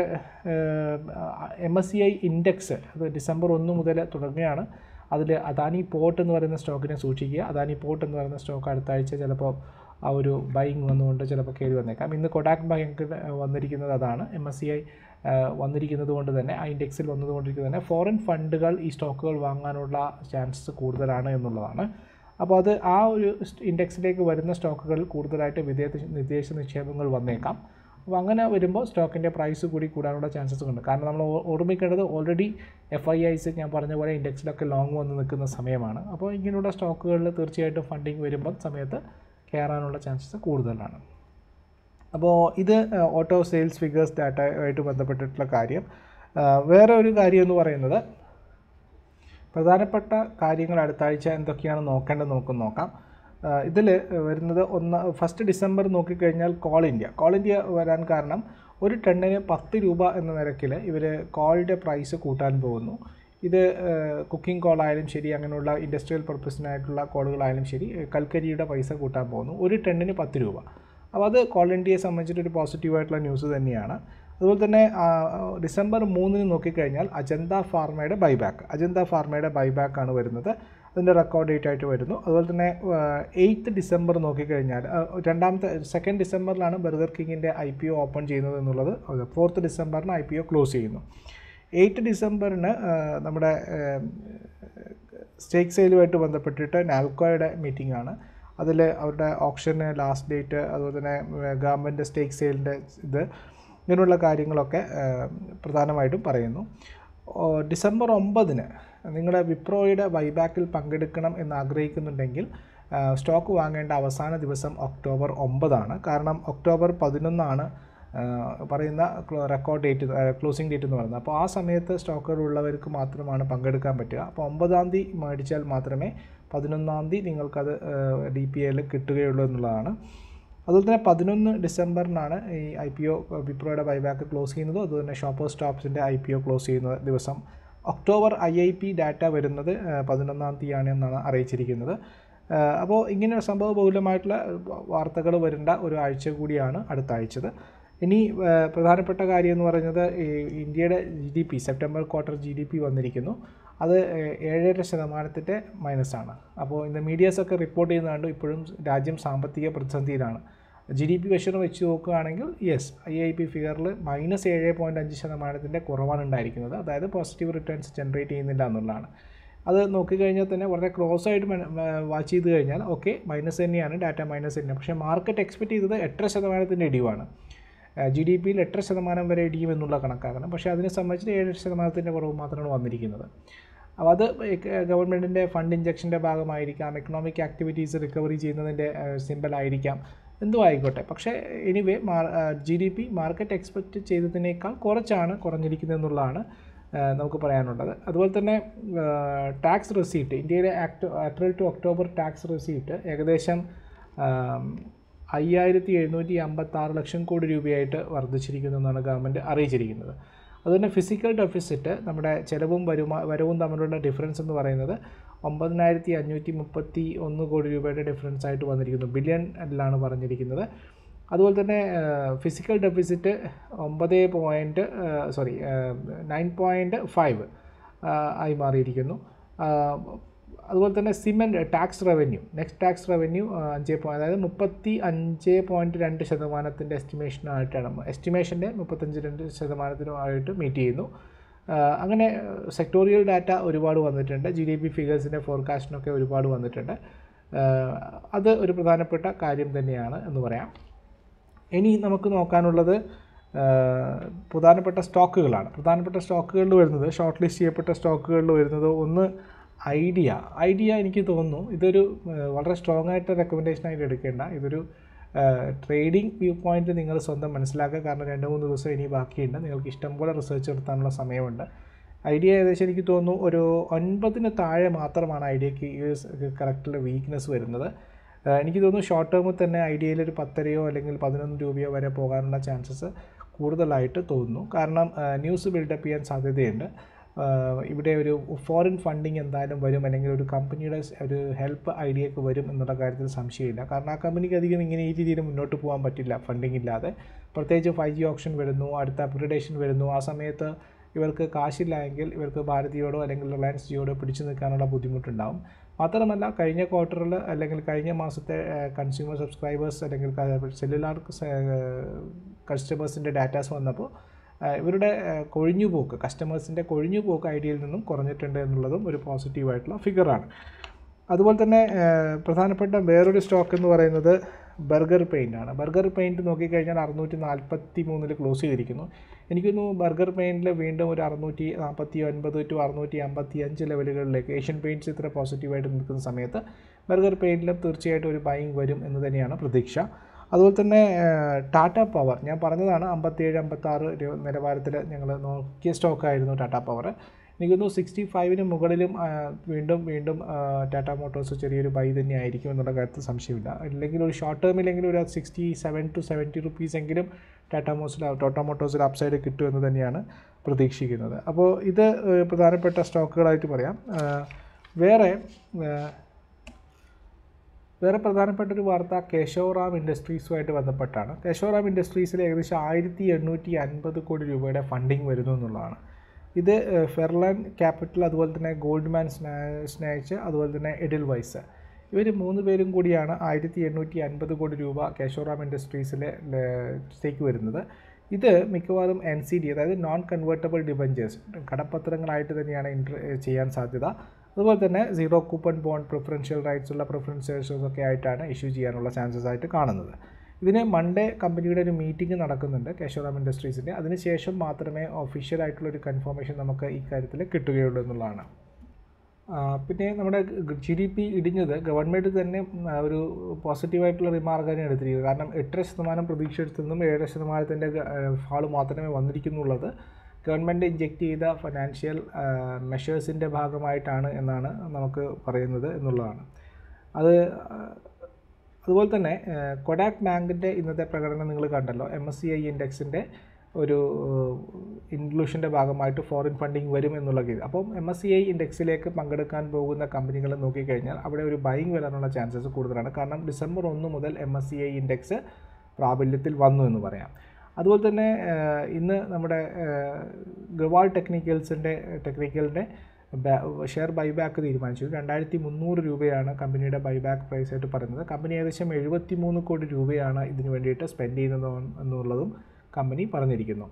M S C I index അത് ഡിസംബർ ഒന്ന് മുതൽ തുടങ്ങുകയാണ് അതിൽ അദാനി പോർട്ട് എന്ന് പറയുന്ന സ്റ്റോക്കിനെ സൂക്ഷിക്കുക അദാനി പോർട്ട് എന്ന് പറയുന്ന സ്റ്റോക്ക് അടുത്ത ആഴ്ച ചിലപ്പോൾ ആ ഒരു ബൈങ് വന്നുകൊണ്ട് ചിലപ്പോൾ കയറി വന്നേക്കാം ഇന്ന് കൊഡാക് ബാങ്ക് വന്നിരിക്കുന്നത് അതാണ് എം എസ് സി ഐ വന്നിരിക്കുന്നത് കൊണ്ട് തന്നെ ആ ഇൻഡെക്സിൽ വന്നതുകൊണ്ടിരിക്കുന്നത് തന്നെ ഫോറിൻ ഫണ്ടുകൾ ഈ സ്റ്റോക്കുകൾ വാങ്ങാനുള്ള ചാൻസസ് കൂടുതലാണ് എന്നുള്ളതാണ് അപ്പോൾ അത് ആ ഒരു ഇൻഡെക്സിലേക്ക് വരുന്ന സ്റ്റോക്കുകൾ കൂടുതലായിട്ട് വിദേശ വിദേശ നിക്ഷേപങ്ങൾ വന്നേക്കാം അപ്പോൾ അങ്ങനെ വരുമ്പോൾ സ്റ്റോക്കിൻ്റെ പ്രൈസ് കൂടി കൂടാനുള്ള ചാൻസസ് ഉണ്ട് കാരണം നമ്മൾ ഓർമ്മിക്കേണ്ടത് ഓൾറെഡി എഫ് ഐ ഐസ് ഞാൻ പറഞ്ഞ പോലെ ഇൻഡെക്സിലൊക്കെ ലോങ് വന്ന് നിൽക്കുന്ന സമയമാണ് അപ്പോൾ ഇങ്ങനെയുള്ള സ്റ്റോക്കുകളിൽ തീർച്ചയായിട്ടും ഫണ്ടിങ് വരുമ്പോൾ സമയത്ത് കയറാനുള്ള ചാൻസസ് കൂടുതലാണ് അപ്പോൾ ഇത് ഓട്ടോ സെയിൽസ് ഫിഗേഴ്സ് ഡാറ്റ ആയിട്ട് ബന്ധപ്പെട്ടിട്ടുള്ള കാര്യം വേറെ ഒരു കാര്യം എന്ന് പറയുന്നത് പ്രധാനപ്പെട്ട കാര്യങ്ങൾ അടുത്ത ആഴ്ച എന്തൊക്കെയാണ് നോക്കേണ്ടത് നമുക്ക് നോക്കാം ഇതിൽ വരുന്നത് ഒന്ന് ഫസ്റ്റ് ഡിസംബർ നോക്കിക്കഴിഞ്ഞാൽ കോൾ ഇന്ത്യ കോൾ ഇന്ത്യ വരാൻ കാരണം ഒരു ടണ്ണിന് പത്ത് രൂപ എന്ന നിരക്കിൽ ഇവർ കോളിൻ്റെ പ്രൈസ് കൂട്ടാൻ പോകുന്നു ഇത് കുക്കിംഗ് കോളായാലും ശരി അങ്ങനെയുള്ള ഇൻഡസ്ട്രിയൽ പർപ്പസിനായിട്ടുള്ള കോളുകളായാലും ശരി കൽക്കരിയുടെ പൈസ കൂട്ടാൻ പോകുന്നു ഒരു ടണ്ണിന് പത്ത് രൂപ അപ്പോൾ അത് കോൾ ഇന്ത്യയെ സംബന്ധിച്ചിട്ടൊരു പോസിറ്റീവായിട്ടുള്ള ന്യൂസ് തന്നെയാണ് അതുപോലെ തന്നെ ഡിസംബർ മൂന്നിന് നോക്കിക്കഴിഞ്ഞാൽ അജന്ത ഫാർമയുടെ ബൈബാക്ക് അജന്ത ഫാർമയുടെ ബൈബാക്കാണ് വരുന്നത് അതിൻ്റെ റെക്കോർഡ് ഡേറ്റ് ആയിട്ട് വരുന്നു അതുപോലെ തന്നെ എയ്ത്ത് ഡിസംബർ നോക്കിക്കഴിഞ്ഞാൽ രണ്ടാമത്തെ സെക്കൻഡ് ഡിസംബറിലാണ് ബർഗർ കിങ്ങിൻ്റെ ഐ പി ഒ ഓപ്പൺ ചെയ്യുന്നത് എന്നുള്ളത് ഫോർത്ത് ഡിസംബറിന് ഐ പി ഒ ക്ലോസ് ചെയ്യുന്നു എയ്റ്റ് ഡിസംബറിന് നമ്മുടെ സ്റ്റേക്ക് സെയിലുമായിട്ട് ബന്ധപ്പെട്ടിട്ട് നാൽക്കോയുടെ മീറ്റിംഗ് ആണ് അതിൽ അവരുടെ ഓപ്ഷന് ലാസ്റ്റ് ഡേറ്റ് അതുപോലെ തന്നെ ഗവൺമെൻറ് സ്റ്റേക്ക് സെയിലിൻ്റെ ഇത് ഇങ്ങനെയുള്ള കാര്യങ്ങളൊക്കെ ഏഹ്, പ്രധാനമായിട്ടും പറയുന്നു ഓ, ഡിസംബർ ഒമ്പതിന് നിങ്ങളുടെ വിപ്രോയുടെ ബൈബാക്കിൽ പങ്കെടുക്കണം എന്ന് ആഗ്രഹിക്കുന്നുണ്ടെങ്കിൽ ആ, സ്റ്റോക്ക് വാങ്ങേണ്ട അവസാന ദിവസം ഒക്ടോബർ ഒമ്പതാണ് കാരണം ഒക്ടോബർ പതിനൊന്നാണ് ആ, പറയുന്ന ക്ലോ- റെക്കോർഡ് ഡേറ്റ് ആ, ക്ലോസിംഗ് ഡേറ്റ് എന്ന് പറയുന്നത് അപ്പോൾ ആ സമയത്ത് സ്റ്റോക്കുകൾ ഉള്ളവർക്ക് മാത്രമാണ് പങ്കെടുക്കാൻ പറ്റുക അപ്പോൾ ഒമ്പതാം തീയതി മേടിച്ചാൽ മാത്രമേ പതിനൊന്നാം തീയതി നിങ്ങൾക്കത് ഡി പി എയിൽ കിട്ടുകയുള്ളൂ എന്നുള്ളതാണ് അതുപോലെ തന്നെ പതിനൊന്ന് ഡിസംബറിനാണ് ഈ ഐ പി ഒ വിപ്രോയുടെ ബൈബാക്ക് ക്ലോസ് ചെയ്യുന്നത് അതുപോലെ തന്നെ ഷോപ്പർ സ്റ്റോപ്സിൻ്റെ ഐ പി ഒ ക്ലോസ് ചെയ്യുന്ന ദിവസം October I I P data വരുന്നത് ആ, പതിനൊന്നാം തീയതിയാണ് എന്നാണ് അറിയിച്ചിരിക്കുന്നത് ആ, അപ്പോൾ ഇങ്ങനെ സംഭവ ബഹുലമായിട്ടുള്ള വാർത്തകൾ വരേണ്ട ഒരു ആഴ്ച കൂടിയാണ് അടുത്ത ആഴ്ചത് ഇനി ആ, പ്രധാനപ്പെട്ട കാര്യം എന്ന് പറയുന്നത് ഈ ഇന്ത്യയുടെ G D P September quarter G D P വന്നിരിക്കുന്നു അത് ഏ- ഏഴര ശതമാനത്തിൻ്റെ മൈനസാണ് അപ്പോൾ ഇന്ന് മീഡിയാസൊക്കെ റിപ്പോർട്ട് ചെയ്യുന്ന കണ്ടു ഇപ്പോഴും രാജ്യം സാമ്പത്തിക പ്രതിസന്ധിയിലാണ് ജി ഡി പി വെഷർ വെച്ച് നോക്കുകയാണെങ്കിൽ യെസ് ഐ ഐ പി ഫിഗറിൽ മൈനസ് ഏഴ് പോയിൻറ്റ് അഞ്ച് ശതമാനത്തിൻ്റെ കുറവാണ് ഉണ്ടായിരിക്കുന്നത് അതായത് പോസിറ്റീവ് റിട്ടേൺസ് ജനറേറ്റ് ചെയ്യുന്നില്ല എന്നുള്ളതാണ് അത് നോക്കിക്കഴിഞ്ഞാൽ തന്നെ വളരെ ക്ലോസ് ആയിട്ട് വാച്ച് ചെയ്ത് കഴിഞ്ഞാൽ ഓക്കെ മൈനസ് തന്നെയാണ് ഡാറ്റ മൈനസ് തന്നെയാണ് പക്ഷേ മാർക്കറ്റ് എക്സ്പെക്ട് ചെയ്തത് എട്ടര ശതമാനത്തിൻ്റെ ഇടിവാണ് ജി ഡി പിയിൽ എട്ടര ശതമാനം വരെ ഇടിയും എന്നുള്ള കണക്കാക്കണം പക്ഷേ അതിനെ സംബന്ധിച്ച് ഏഴ് ശതമാനത്തിൻ്റെ കുറവ് മാത്രമാണ് വന്നിരിക്കുന്നത് അപ്പോൾ അത് ഗവൺമെൻറ്റിൻ്റെ ഫണ്ട് ഇഞ്ചക്ഷൻ്റെ ഭാഗമായിരിക്കാം എക്കണോമിക് ആക്ടിവിറ്റീസ് റിക്കവറി ചെയ്യുന്നതിൻ്റെ സിമ്പിൾ ആയിരിക്കാം എന്തും ആയിക്കോട്ടെ പക്ഷേ anyway G D P market expect ചെയ്തതിനേക്കാൾ കുറച്ചാണ് കുറഞ്ഞിരിക്കുന്നത് എന്നുള്ളതാണ് ആ, നമുക്ക് പറയാനുള്ളത് അതുപോലെ തന്നെ ടാക്സ് റെസീറ്റ് ഇന്ത്യയിലെ act April to October tax receipt ഏകദേശം ആം, അയ്യായിരത്തി എഴുന്നൂറ്റി അമ്പത്താറ് ലക്ഷം കോടി രൂപയായിട്ട് വർദ്ധിച്ചിരിക്കുന്നു എന്നാണ് ഗവൺമെൻറ് അറിയിച്ചിരിക്കുന്നത് അതുപോലെ ഫിസിക്കൽ ഡെഫിസിറ്റ് നമ്മുടെ ചിലവും വരുമാ വരവും തമ്മിലുള്ള ഡിഫറൻസ് എന്ന് പറയുന്നത് ഒമ്പതിനായിരത്തി അഞ്ഞൂറ്റി മുപ്പത്തി ഒന്ന് കോടി രൂപയുടെ ഡിഫറൻസ് ആയിട്ട് വന്നിരിക്കുന്നു ബില്യണിലാണ് പറഞ്ഞിരിക്കുന്നത് അതുപോലെ തന്നെ ഫിസിക്കൽ ഡെഫിസിറ്റ് ഒമ്പത് point sorry nine point five ആയി മാറിയിരിക്കുന്നു ആ, അതുപോലെ തന്നെ cement tax revenue next tax revenue അഞ്ച് പോയിന്റ് അതായത് മുപ്പത്തി അഞ്ച് പോയിൻറ്റ് രണ്ട് ശതമാനത്തിൻ്റെ എസ്റ്റിമേഷനായിട്ടാണ് എസ്റ്റിമേഷൻ്റെ മുപ്പത്തഞ്ച് രണ്ട് ശതമാനത്തിനുമായിട്ട് മീറ്റ് ചെയ്യുന്നു ആ, അങ്ങനെ സെക്ടോറിയൽ ഡാറ്റ ഒരുപാട് വന്നിട്ടുണ്ട് ജി ഡി പി ഫിഗേഴ്സിൻ്റെ ഫോർകാസ്റ്റിനൊക്കെ ഒരുപാട് വന്നിട്ടുണ്ട് ആ, അത് ഒരു പ്രധാനപ്പെട്ട കാര്യം തന്നെയാണ് എന്ന് പറയാം ഇനി നമുക്ക് നോക്കാനുള്ളത് ആ, പ്രധാനപ്പെട്ട സ്റ്റോക്കുകളാണ് പ്രധാനപ്പെട്ട സ്റ്റോക്കുകളിൽ വരുന്നത് ഷോർട്ട് ലിസ്റ്റ് ചെയ്യപ്പെട്ട സ്റ്റോക്കുകളിൽ വരുന്നത് ഒന്ന് ഐഡിയ ഐഡിയ എനിക്ക് തോന്നുന്നു ഇതൊരു ആ, വളരെ സ്ട്രോങ് ആയിട്ട് റെക്കമെൻഡേഷനായിട്ട് എടുക്കേണ്ട ഇതൊരു ട്രേഡിംഗ് വ്യൂ പോയിന്റ് നിങ്ങൾ സ്വന്തം മനസ്സിലാക്കുക കാരണം രണ്ട് മൂന്ന് ദിവസം ഇനി ബാക്കിയുണ്ട് നിങ്ങൾക്ക് ഇഷ്ടംപോലെ റിസർച്ച് നടത്താനുള്ള സമയമുണ്ട് ഐഡിയ ഏകദേശം എനിക്ക് തോന്നുന്നു ഒരു ഒൻപതിന് താഴെ മാത്രമാണ് ഐഡിയക്ക് ഈ കറക്റ്റിൽ വീക്ക്നെസ് വരുന്നത് ആ, എനിക്ക് തോന്നുന്നു ഷോർട്ട് ടേമിൽ തന്നെ ഐഡിയയിൽ ഒരു പത്തരയോ അല്ലെങ്കിൽ പതിനൊന്ന് രൂപയോ വരെ പോകാനുള്ള ചാൻസസ് കൂടുതലായിട്ട് തോന്നുന്നു കാരണം ന്യൂസ് ബിൽഡപ്പ് ചെയ്യാൻ സാധ്യതയുണ്ട് ആ, ഇവിടെ ഒരു ഫോറിൻ ഫണ്ടിങ് എന്തായാലും വരും അല്ലെങ്കിൽ ഒരു കമ്പനിയുടെ സ് ഒരു ഹെൽപ്പ് ഐഡിയക്ക് വരും എന്നുള്ള കാര്യത്തിൽ സംശയമില്ല കാരണം ആ കമ്പനിക്ക് അധികം ഇങ്ങനെ ഈ രീതിയിൽ മുന്നോട്ട് പോകാൻ പറ്റില്ല ഫണ്ടിങ് ഇല്ലാതെ പ്രത്യേകിച്ച് ഫൈവ് ജി ഓപ്ഷൻ വരുന്നു അടുത്ത അപ്ഗ്രഡേഷൻ വരുന്നു ആ സമയത്ത് ഇവർക്ക് കാശില്ല എങ്കിൽ ഇവർക്ക് ഭാരതിയോടോ അല്ലെങ്കിൽ റിലയൻസ് ജിയോടോ പിടിച്ചു നിൽക്കാനുള്ള ബുദ്ധിമുട്ടുണ്ടാവും മാത്രമല്ല കഴിഞ്ഞ ക്വാർട്ടറിൽ അല്ലെങ്കിൽ കഴിഞ്ഞ മാസത്തെ കൺസ്യൂമർ സബ്സ്ക്രൈബേഴ്സ് അല്ലെങ്കിൽ സെല്ലുലാർ കസ്റ്റമേഴ്സിൻ്റെ ഡാറ്റാസ് വന്നപ്പോൾ ആ, ഇവരുടെ ആ, കൊഴിഞ്ഞുപോക്ക് കസ്റ്റമേഴ്സിൻ്റെ കൊഴിഞ്ഞുപോക്ക് ഐഡിയയിൽ നിന്നും കുറഞ്ഞിട്ടുണ്ട് എന്നുള്ളതും ഒരു പോസിറ്റീവായിട്ടുള്ള ഫിഗറാണ് അതുപോലെ തന്നെ ആ, പ്രധാനപ്പെട്ട വേറൊരു സ്റ്റോക്ക് എന്ന് പറയുന്നത് ബർഗർ പെയിൻ്റ് ആണ് ബർഗർ പെയിൻറ്റ് നോക്കിക്കഴിഞ്ഞാൽ അറുന്നൂറ്റി നാൽപ്പത്തി മൂന്നിൽ ക്ലോസ് ചെയ്തിരിക്കുന്നു എനിക്കൊന്നു ബർഗർ പെയിൻറ്റിൽ വീണ്ടും ഒരു അറുന്നൂറ്റി നാൽപ്പത്തി ഒൻപത് ടു അറുന്നൂറ്റി അമ്പത്തി അഞ്ച് ലെവലുകളിലേക്ക് ഏഷ്യൻ പെയിൻറ്റ്സ് ഇത്ര പോസിറ്റീവായിട്ട് നിൽക്കുന്ന സമയത്ത് ബർഗർ പെയിൻറ്റിലും തീർച്ചയായിട്ടും ഒരു ബൈങ് വരും എന്ന് തന്നെയാണ് പ്രതീക്ഷ അതുപോലെ തന്നെ ടാറ്റ പവർ ഞാൻ പറഞ്ഞതാണ് അമ്പത്തിയേഴ് അമ്പത്താറ് നിലവാരത്തിൽ ഞങ്ങൾ നോക്കിയ സ്റ്റോക്കായിരുന്നു ടാറ്റ പവർ എനിക്ക് തോന്നുന്നു സിക്സ്റ്റി ഫൈവിന് മുകളിലും ആ, വീണ്ടും വീണ്ടും ആ, ടാറ്റ മോട്ടോഴ്സ് ചെറിയൊരു ബൈ തന്നെ ആയിരിക്കും എന്നുള്ള കാര്യത്തിൽ സംശയമില്ല അല്ലെങ്കിൽ ഒരു ഷോർട്ട് ടേമിലെങ്കിലും ഒരു sixty seven to seventy rupees എങ്കിലും ടാറ്റ മോസിൽ ടാറ്റ മോട്ടോഴ്സിൽ അപ്സൈഡ് കിട്ടുമെന്ന് തന്നെയാണ് പ്രതീക്ഷിക്കുന്നത് അപ്പോൾ ഇത് ഏഹ്, പ്രധാനപ്പെട്ട സ്റ്റോക്കുകളായിട്ട് പറയാം ആ, വേറെ ആ, വേറെ പ്രധാനപ്പെട്ട ഒരു വാർത്ത കേശവറാം ഇൻഡസ്ട്രീസുമായിട്ട് ബന്ധപ്പെട്ടാണ് കേശവറാം ഇൻഡസ്ട്രീസിൽ ഏകദേശം ആയിരത്തി എണ്ണൂറ്റി അൻപത് കോടി രൂപയുടെ ഫണ്ടിങ് വരുന്നു എന്നുള്ളതാണ് ഇത് ഏഹ്, ഫെർലൻ ക്യാപിറ്റൽ അതുപോലെ തന്നെ ഗോൾഡ്മാൻ സ്നാ സ്നാച്ച് അതുപോലെ തന്നെ എഡിൽ വൈസ് ഇവർ മൂന്ന് പേരും കൂടിയാണ് ആയിരത്തി എണ്ണൂറ്റി അൻപത് കോടി രൂപ കേശവറാം ഇൻഡസ്ട്രീസിലെ സ്റ്റേക്ക് വരുന്നത് ഇത് മിക്കവാറും എൻ സി ഡി അതായത് നോൺ കൺവേർട്ടബിൾ ഡിബഞ്ചേഴ്സ് കടപ്പത്രങ്ങളായിട്ട് തന്നെയാണ് ഇൻട്ര ചെയ്യാൻ സാധ്യത അതുപോലെ തന്നെ zero coupon bond preferential rights ഉള്ള പ്രിഫറൻസ് ഒക്കെ ആയിട്ടാണ് ഇഷ്യൂ ചെയ്യാനുള്ള ചാൻസസ് ആയിട്ട് കാണുന്നത് ഇതിന് മൺഡേ കമ്പനിയുടെ ഒരു മീറ്റിംഗ് നടക്കുന്നുണ്ട് കേശവറാം ഇൻഡസ്ട്രീസിൻ്റെ അതിനുശേഷം മാത്രമേ ഒഫീഷ്യലായിട്ടുള്ളൊരു കൺഫർമേഷൻ നമുക്ക് ഈ കാര്യത്തിൽ കിട്ടുകയുള്ളൂ എന്നുള്ളതാണ് ആ, പിന്നെ നമ്മുടെ ജി ഡി പി ഇടിഞ്ഞത് ഗവൺമെൻറ് തന്നെ ആ, ഒരു പോസിറ്റീവായിട്ടുള്ള റിമാർക്കാണ് എടുത്തിരിക്കുന്നത് കാരണം എട്ടര ശതമാനം പ്രതീക്ഷിച്ചെടുത്തുനിന്നും ഏഴര ശതമാനത്തിൻ്റെ ഫാള് മാത്രമേ വന്നിരിക്കുന്നുള്ളത് ഗവൺമെൻറ് ഇഞ്ചെക്ട് ചെയ്ത ഫിനാൻഷ്യൽ മെഷേഴ്സിൻ്റെ ഭാഗമായിട്ടാണ് എന്നാണ് നമുക്ക് പറയുന്നത് എന്നുള്ളതാണ് അത് ആ, അതുപോലെ തന്നെ കൊഡാക് ബാങ്കിൻ്റെ ഇന്നത്തെ പ്രകടനം നിങ്ങൾ കണ്ടല്ലോ എം എസ് സി ഐ ഇൻഡെക്സിൻ്റെ ഒരു ഇൻക്ലൂഷൻ്റെ ഭാഗമായിട്ട് ഫോറിൻ ഫണ്ടിങ് വരും എന്നുള്ള രീതി അപ്പം എം എസ് സി ഐ ഇൻഡെക്സിലേക്ക് പങ്കെടുക്കാൻ പോകുന്ന കമ്പനികൾ നോക്കിക്കഴിഞ്ഞാൽ അവിടെ ഒരു ബൈങ് വരാനുള്ള ചാൻസസ് കൂടുതലാണ് കാരണം ഡിസംബർ ഒന്ന് മുതൽ M S C I index പ്രാബല്യത്തിൽ വന്നു എന്ന് പറയാം അതുപോലെ തന്നെ ഏഹ്, ഇന്ന് നമ്മുടെ ഏഹ്, ഗവാൾ ടെക്നിക്കൽസിൻ്റെ ടെക്നിക്കലിൻ്റെ ഷെയർ ബൈബാക്ക് തീരുമാനിച്ചു രണ്ടായിരത്തി മുന്നൂറ് രൂപയാണ് കമ്പനിയുടെ ബൈബാക്ക് പ്രൈസ് ആയിട്ട് പറയുന്നത് കമ്പനി ഏകദേശം എഴുപത്തി മൂന്ന് കോടി രൂപയാണ് ഇതിനു വേണ്ടിയിട്ട് സ്പെൻഡ് ചെയ്യുന്നത് എന്നുള്ളതും കമ്പനി പറഞ്ഞിരിക്കുന്നു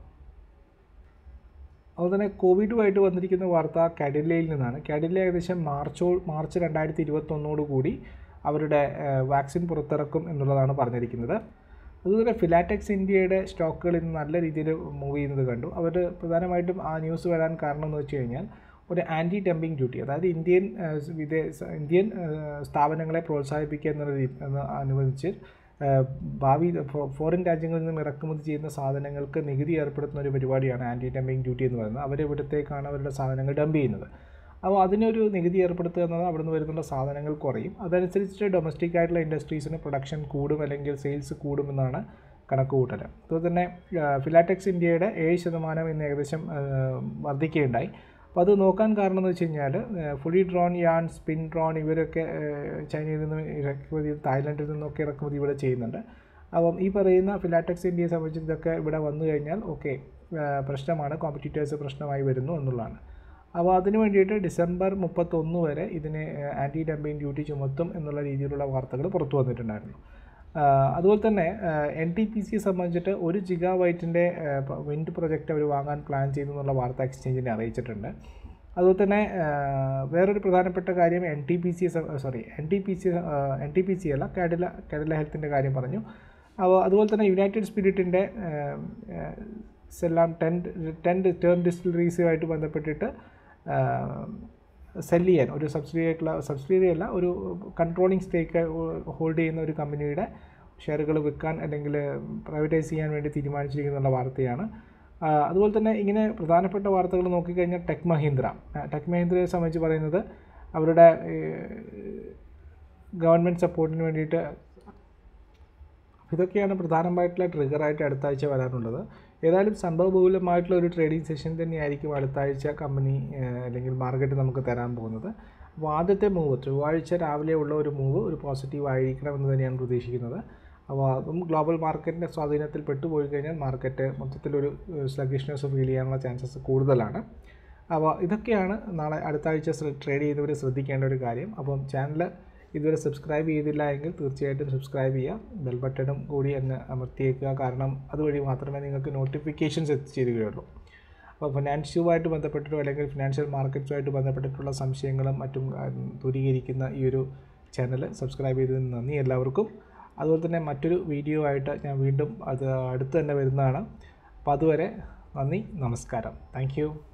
അതുപോലെ തന്നെ കോവിഡുമായിട്ട് വന്നിരിക്കുന്ന വാർത്ത കാഡില്ലയിൽ നിന്നാണ് കാഡില്ല ഏകദേശം മാർച്ചോ മാർച്ച് രണ്ടായിരത്തി ഇരുപത്തൊന്നോട് കൂടി അവരുടെ വാക്സിൻ പുറത്തിറക്കും എന്നുള്ളതാണ് പറഞ്ഞിരിക്കുന്നത് അതുപോലെ ഫിലാറ്റെക്സ് ഇന്ത്യയുടെ സ്റ്റോക്കുകൾ ഇന്ന് നല്ല രീതിയിൽ മൂവ് ചെയ്യുന്നത് കണ്ടു അവർ പ്രധാനമായിട്ടും ആ ന്യൂസ് വരാൻ കാരണം എന്ന് വെച്ച് കഴിഞ്ഞാൽ ഒരു ആൻറ്റി ഡംപിങ് ഡ്യൂട്ടി അതായത് ഇന്ത്യൻ ആ, വിദേശ ഇന്ത്യൻ ആ, സ്ഥാപനങ്ങളെ പ്രോത്സാഹിപ്പിക്കുക എന്നുള്ള രീതി എന്ന് അനുവദിച്ച് ആ, ഭാവി ഫോ- ഫോറിൻ രാജ്യങ്ങളിൽ നിന്നും ഇറക്കുമതി ചെയ്യുന്ന സാധനങ്ങൾക്ക് നികുതി ഏർപ്പെടുത്തുന്ന ഒരു പരിപാടിയാണ് ആൻറ്റി ഡംപിങ് ഡ്യൂട്ടി എന്ന് പറയുന്നത് അവർ ഇവിടത്തേക്കാണ് അവരുടെ സാധനങ്ങൾ ഡംപ് ചെയ്യുന്നത് അപ്പോൾ അതിനൊരു നികുതി ഏർപ്പെടുത്തുക എന്നത് അവിടെ നിന്ന് വരുന്നുള്ള സാധനങ്ങൾ കുറയും അതനുസരിച്ച് ഡൊമസ്റ്റിക് ആയിട്ടുള്ള ഇൻഡസ്ട്രീസിന് പ്രൊഡക്ഷൻ കൂടും അല്ലെങ്കിൽ സെയിൽസ് കൂടുമെന്നാണ് കണക്ക് കൂട്ടൽ അതുപോലെ തന്നെ ഫിലാറ്റെക്സ് ഇന്ത്യയുടെ ഏഴ് ശതമാനം ഇന്ന് ഏകദേശം ആ, വർദ്ധിക്കുകയുണ്ടായി അപ്പോൾ അത് നോക്കാൻ കാരണം എന്ന് വെച്ച് കഴിഞ്ഞാൽ fully drawn yarn spin drawn ഇവരൊക്കെ ആ, ചൈനയിൽ നിന്നും ഇറക്കുമതി തായ്ലൻഡിൽ നിന്നൊക്കെ ഇറക്കുമതി ഇവിടെ ചെയ്യുന്നുണ്ട് അപ്പം ഈ പറയുന്ന ഫിലാറ്റെക്സ് ഇന്ത്യയെ സംബന്ധിച്ച് ഇതൊക്കെ ഇവിടെ വന്നു കഴിഞ്ഞാൽ ഓക്കെ പ്രശ്നമാണ് കോമ്പറ്റീറ്റേഴ്സ് പ്രശ്നമായി വരുന്നു എന്നുള്ളതാണ് അപ്പോൾ അതിന് വേണ്ടിയിട്ട് ഡിസംബർ മുപ്പത്തൊന്ന് വരെ ഇതിന് ആൻറ്റി ഡംപിങ് ഡ്യൂട്ടി ചുമത്തും എന്നുള്ള രീതിയിലുള്ള വാർത്തകൾ പുറത്തു വന്നിട്ടുണ്ടായിരുന്നു ആ, അതുപോലെ തന്നെ എൻ ടി പി സിയെ സംബന്ധിച്ചിട്ട് ഒരു ജിഗാ വൈറ്റിൻ്റെ വിൻഡ് പ്രൊജക്റ്റ് അവർ വാങ്ങാൻ പ്ലാൻ ചെയ്യുന്നു എന്നുള്ള വാർത്ത എക്സ്ചേഞ്ചിനെ അറിയിച്ചിട്ടുണ്ട് അതുപോലെ തന്നെ ആ, വേറൊരു പ്രധാനപ്പെട്ട കാര്യം N T P C sorry N T P C N T P C അല്ല കാഡില കാഡില ഹെൽത്തിൻ്റെ കാര്യം പറഞ്ഞു അപ്പോൾ അതുപോലെ തന്നെ യുണൈറ്റഡ് സ്പിരിറ്റിൻ്റെ സെല്ലാം ടെൻ ടെൻ ടേൺ ഡിസ്റ്റിലറീസുമായിട്ട് ബന്ധപ്പെട്ടിട്ട് സെല് ചെയ്യാൻ ഒരു സബ്സിഡി ആയിട്ടുള്ള സബ്സിഡി അല്ല ഒരു കൺട്രോളിങ് സ്റ്റേക്ക് ഹോൾഡ് ചെയ്യുന്ന ഒരു കമ്പനിയുടെ ഷെയറുകൾ വിൽക്കാൻ അല്ലെങ്കിൽ പ്രൈവറ്റൈസ് ചെയ്യാൻ വേണ്ടി തീരുമാനിച്ചിരിക്കുന്നുള്ള വാർത്തയാണ് ആ, അതുപോലെ തന്നെ ഇങ്ങനെ പ്രധാനപ്പെട്ട വാർത്തകൾ നോക്കിക്കഴിഞ്ഞാൽ ടെക് മഹീന്ദ്ര ആ, ടെക് മഹീന്ദ്രയെ സംബന്ധിച്ച് പറയുന്നത് അവരുടെ ഗവൺമെൻറ് സപ്പോർട്ടിന് വേണ്ടിയിട്ട് ഇതൊക്കെയാണ് പ്രധാനമായിട്ടുള്ള ട്രിഗറായിട്ട് അടുത്ത ആഴ്ച വരാനുള്ളത് ഏതായാലും സംഭവബഹുലമായിട്ടുള്ള ഒരു ട്രേഡിംഗ് സെഷൻ തന്നെയായിരിക്കും അടുത്ത ആഴ്ച കമ്പനി ഏഹ്, അല്ലെങ്കിൽ മാർക്കറ്റ് നമുക്ക് തരാൻ പോകുന്നത് അപ്പോൾ ആദ്യത്തെ മൂവ് ചൊവ്വാഴ്ച രാവിലെ ഉള്ള ഒരു മൂവ് ഒരു പോസിറ്റീവ് ആയിരിക്കണം എന്ന് തന്നെയാണ് പ്രതീക്ഷിക്കുന്നത് അപ്പോൾ അതും ഗ്ലോബൽ മാർക്കറ്റിൻ്റെ സ്വാധീനത്തിൽ പെട്ടുപോയി കഴിഞ്ഞാൽ മാർക്കറ്റ് മൊത്തത്തിലൊരു സ്ലഗിഷ്നെസ് ഫീൽ ചെയ്യാനുള്ള ചാൻസസ് കൂടുതലാണ് അപ്പോൾ ഇതൊക്കെയാണ് നാളെ അടുത്ത ആഴ്ച ട്രേഡ് ചെയ്യുന്നവർ ശ്രദ്ധിക്കേണ്ട ഒരു കാര്യം അപ്പം ചാനൽ ഇതുവരെ സബ്സ്ക്രൈബ് ചെയ്തില്ല എങ്കിൽ തീർച്ചയായിട്ടും സബ്സ്ക്രൈബ് ചെയ്യുക ബെൽ ബട്ടണും കൂടി അങ്ങ് അമർത്തിയേക്കുക കാരണം അതുവഴി മാത്രമേ നിങ്ങൾക്ക് നോട്ടിഫിക്കേഷൻസ് എത്തിച്ചേരുകയുള്ളൂ അപ്പോൾ ഫിനാൻഷ്യവുമായിട്ട് ബന്ധപ്പെട്ടിട്ടോ അല്ലെങ്കിൽ ഫിനാൻഷ്യൽ മാർക്കറ്റ്സുമായിട്ട് ബന്ധപ്പെട്ടിട്ടുള്ള സംശയങ്ങളും മറ്റും ആ, ദൂരീകരിക്കുന്ന ഈ ഒരു ചാനൽ സബ്സ്ക്രൈബ് ചെയ്തതിന് നന്ദി എല്ലാവർക്കും അതുപോലെ തന്നെ മറ്റൊരു വീഡിയോ ആയിട്ട് ഞാൻ വീണ്ടും അത് അടുത്ത് തന്നെ വരുന്നതാണ് അപ്പോൾ അതുവരെ നന്ദി നമസ്കാരം താങ്ക്